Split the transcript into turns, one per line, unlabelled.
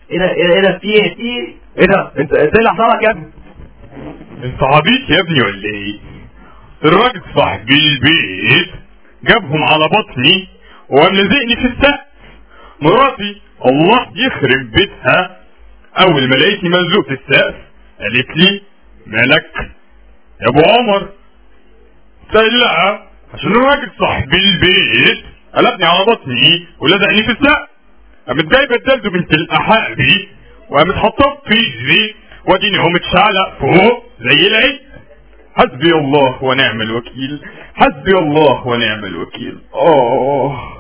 ايه ده ايه ده ايه ده في ايه في ايه ايه ده انت انت ايه اللي حصل لك يا ابني
انت عبيط يا ابني ولا ايه الراجل صاحب البيت جابهم على بطني وقام لزقني في السقف مراتي الله يخرب بيتها اول ما لقيتني ملزوق في السقف قالت لي مالك يا ابو عمر قلت لها عشان الراجل صاحب البيت قلبني على بطني ولزقني في السقف قامت جايبه الدلد بنت الاحابي وقامت حطاه في ايدي واديني قوم اتشعلق فوق زي العيد حسبي الله ونعم الوكيل حسبي الله ونعم الوكيل اه